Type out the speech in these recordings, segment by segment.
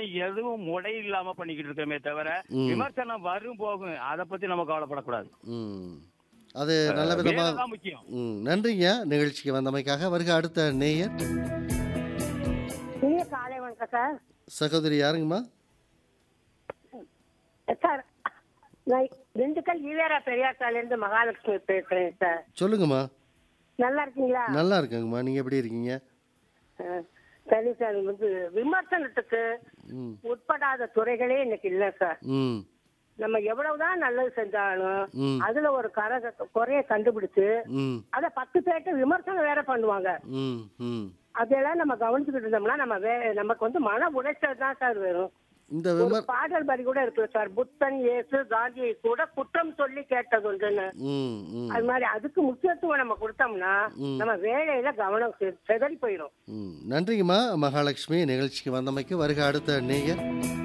எதுவும் முடை இல்லாம பண்ணிக்கிட்டு இருக்கோமே தவிர ம். விமர்சனம் வரும் போகும் அதை பத்தி நம்ம கவலைப்படக்கூடாது ம் அது நல்ல விதமாக வேலைதான் முக்கியம் ம் நன்றிங்க நிகழ்ச்சிக்கு வந்தமைக்காக வருக அடுத்த நேயர் இனிய காலை வணக்கம் சார் சகோதரி யாருங்கம்மா சார் நான் திண்டுக்கல் ஈவேரா பெரியார் சாலையிலிருந்து மகாலட்சுமி பேசுறேன் சார் சொல்லுங்கம்மா நல்லா இருக்கீங்களா நல்லா இருக்கேங்கம்மா நீங்கள் எப்படி இருக்கீங்க ஆ, சரி சார் வந்து விமர்சனத்துக்கு ம் உட்படாத துறைகளே இன்னைக்கு இல்ல சார் ம் நம்ம எவ்வளவுதான் நல்லது செஞ்சாலும் ம். அதுல ஒரு கர குறைய கண்டுபிடிச்சு ம் அத பத்து பேர்ட்ட விமர்சனம் வேற பண்ணுவாங்க ம் ம் அதெல்லாம் நம்ம கவனிச்சுக்கிட்டு இருந்தோம்னா நம்ம வே நமக்கு வந்து மன உளைச்சல் தான் சார் வரும் இந்த ஒரு விமர் பாடல் வரி கூட இருக்கு சார் புத்தன் இயேசு காந்தியை கூட குற்றம் சொல்லி கேட்டது உண்டுன்னு ம் ம் அது மாதிரி அதுக்கு முக்கியத்துவம் நம்ம கொடுத்தோம்னா நம்ம வேலையில கவனம் செ- சிதறி போயிடும் ம் நன்றிங்கம்மா மகாலட்சுமி நிகழ்ச்சிக்கு வந்தமைக்கு வருக அடுத்த நேயர்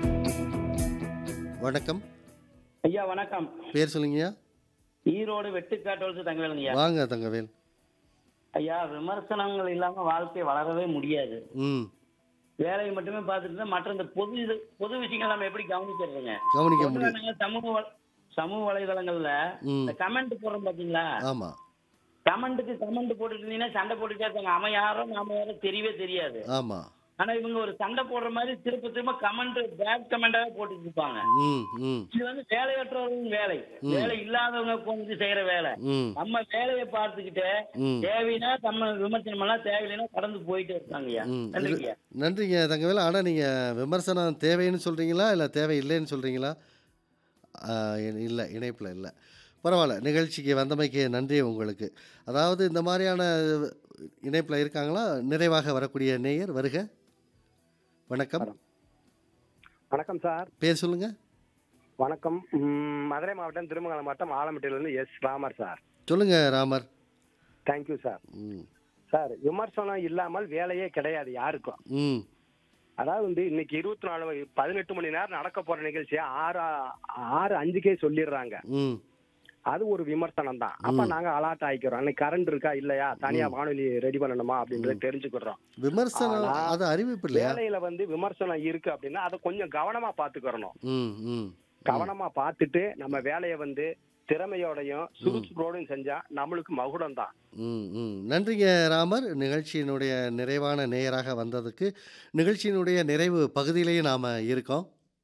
வணக்கம் ஐயா வணக்கம் பேர் சொல்லுங்கய்யா ஈரோடு வெட்டுக்காட்டோடு தங்கவேலுங்க ஐயா வாங்க தங்கவேல் ஐயா விமர்சனங்கள் இல்லாம வாழ்க்கை வளரவே முடியாது ம் வேலையை மட்டுமே பார்த்துட்டு இருந்தா மற்ற இந்த பொது இது பொது விஷயங்கள் நம்ம எப்படி கவனிக்கிறதுங்க கவனிக்க பொதுவா முடியும் நாங்க சமூக வ- சமூக வலைதளங்கள்ல ம் இந்த கமெண்ட் போடுறோம் பாத்தீங்களா ஆமாம் கமெண்ட்டுக்கு கமெண்ட் போட்டுட்டு இருந்தீங்கன்னா சண்டை போட்டுட்டே இருக்காங்க அவன் யாரோ நாம யாரோ தெரியவே தெரியாது ஆமாம் ஆனா இவங்க ஒரு சண்டை போடுற மாதிரி திரும்ப திரும்ப கமெண்ட் பேட் கமெண்டாவே போட்டுட்டு இருப்பாங்க ம் ம் இது வந்து வேலையற்றவர்களின் வேலை வேலை இல்லாதவங்க கொஞ்சம் செய்யற வேலை ம் நம்ம வேலையை பார்த்துக்கிட்டு ம் தேவைன்னா நம்ம விமர்சனம் எல்லாம் தேவையில்லைன்னா கடந்து போயிட்டே இருக்காங்க ஐயா ம் நன்றிங்க நன்றிங்க தங்கவேல் ஆனால் நீங்கள் விமர்சனம் தேவைன்னு சொல்கிறீங்களா இல்லை தேவை இல்லைன்னு சொல்கிறீங்களா இல்லை இணைப்பில் இல்லை பரவாயில்ல நிகழ்ச்சிக்கு வந்தமைக்கு நன்றி உங்களுக்கு அதாவது இந்த மாதிரியான இணைப்பில் இருக்காங்களா நிறைவாக வரக்கூடிய நேயர் வருக வணக்கம் வணக்கம் சார் பேர் சொல்லுங்க வணக்கம் ம், மதுரை மாவட்டம் திருமங்கலம் மாவட்டம் ஆலம்பட்டியிலிருந்து எஸ் ராமர் சார் சொல்லுங்க ராமர் தேங்க்யூ சார் ம் சார் விமர்சனம் இல்லாமல் வேலையே கிடையாது யாருக்கும் ம் அதாவது வந்து இன்னைக்கு இருபத்தி நாலு மணி- பதினெட்டு மணி நேரம் நடக்க போற நிகழ்ச்சியை ஆறு ஆறு அஞ்சுக்கே சொல்லிடுறாங்க ம் அது ஒரு விமர்சனம் தான் அப்ப நாங்க அலாட் ஆயிக்கிறோம் அன்னைக்கு கரண்ட் இருக்கா இல்லையா தனியா வானொலி ரெடி பண்ணணுமா அப்படின்றத தெரிஞ்சுக்கிறோம் விமர்சனம் ஆனா, அது அறிவிப்பு இல்லையா வேலையில வந்து விமர்சனம் இருக்கு அப்படின்னா அதை கொஞ்சம் கவனமா பாத்துக்கிறணும் ம் ம் கவனமா பார்த்துட்டு நம்ம வேலையை வந்து திறமையோடையும் சுறுசுறுப்போடையும் செஞ்சா நம்மளுக்கு மகுடம் தான் ம் ம் நன்றிங்க ராமர் நிகழ்ச்சியினுடைய நிறைவான நேயராக வந்ததுக்கு நிகழ்ச்சியினுடைய நிறைவு பகுதியிலேயே நாம் இருக்கோம்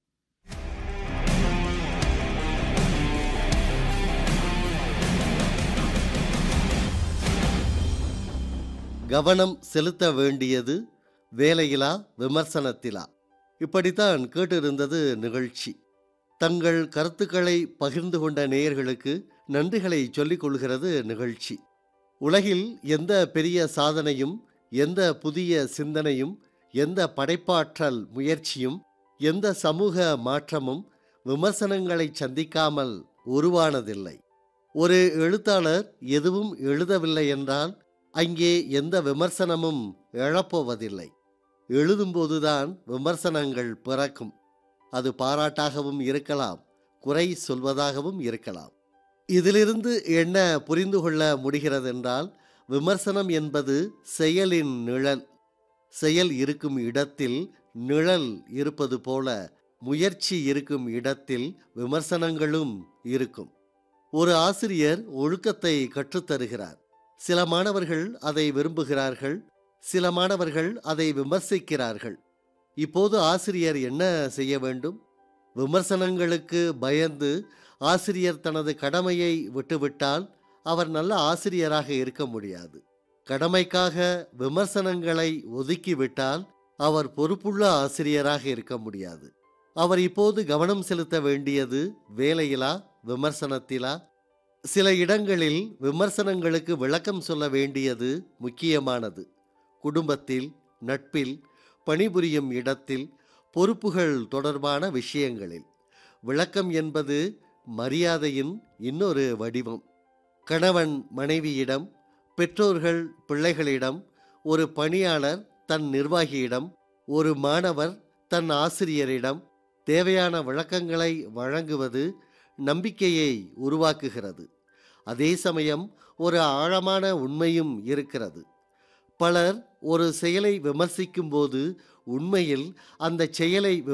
கவனம் செலுத்த வேண்டியது வேலையிலா விமர்சனத்திலா இப்படித்தான் கேட்டிருந்தது நிகழ்ச்சி தங்கள் கருத்துக்களை பகிர்ந்து கொண்ட நேயர்களுக்கு நன்றிகளை சொல்லிக் கொள்கிறது நிகழ்ச்சி உலகில் எந்த பெரிய சாதனையும் எந்த புதிய சிந்தனையும் எந்த படைப்பாற்றல் முயற்சியும் எந்த சமூக மாற்றமும் விமர்சனங்களை சந்திக்காமல் உருவானதில்லை ஒரு எழுத்தாளர் எதுவும் எழுதவில்லை என்றால் அங்கே எந்த விமர்சனமும் எழப்போவதில்லை எழுதும்போதுதான் விமர்சனங்கள் பிறக்கும் அது பாராட்டாகவும் இருக்கலாம் குறை சொல்வதாகவும் இருக்கலாம் இதிலிருந்து என்ன புரிந்து கொள்ள முடிகிறதென்றால் விமர்சனம் என்பது செயலின் நிழல் செயல் இருக்கும் இடத்தில் நிழல் இருப்பது போல முயற்சி இருக்கும் இடத்தில் விமர்சனங்களும் இருக்கும் ஒரு ஆசிரியர் ஒழுக்கத்தை கற்றுத்தருகிறார் சில மாணவர்கள் அதை விரும்புகிறார்கள் சில மாணவர்கள் அதை விமர்சிக்கிறார்கள் இப்போது ஆசிரியர் என்ன செய்ய வேண்டும் விமர்சனங்களுக்கு பயந்து ஆசிரியர் தனது கடமையை விட்டுவிட்டால் அவர் நல்ல ஆசிரியராக இருக்க முடியாது கடமைக்காக விமர்சனங்களை ஒதுக்கிவிட்டால் அவர் பொறுப்புள்ள ஆசிரியராக இருக்க முடியாது அவர் இப்போது கவனம் செலுத்த வேண்டியது வேலையிலா விமர்சனத்திலா சில இடங்களில் விமர்சனங்களுக்கு விளக்கம் சொல்ல வேண்டியது முக்கியமானது குடும்பத்தில் நட்பில் பணிபுரியும் இடத்தில் பொறுப்புகள் தொடர்பான விஷயங்களில் விளக்கம் என்பது மரியாதையின் இன்னொரு வடிவம் கணவன் மனைவியிடம் பெற்றோர்கள் பிள்ளைகளிடம் ஒரு பணியாளர் தன் நிர்வாகியிடம் ஒரு மாணவர் தன் ஆசிரியரிடம் தேவையான விளக்கங்களை வழங்குவது நம்பிக்கையை உருவாக்குகிறது அதே சமயம் ஒரு ஆழமான உண்மையும் இருக்கிறது பலர் ஒரு செயலை விமர்சிக்கும்போது உண்மையில் அந்த செயலை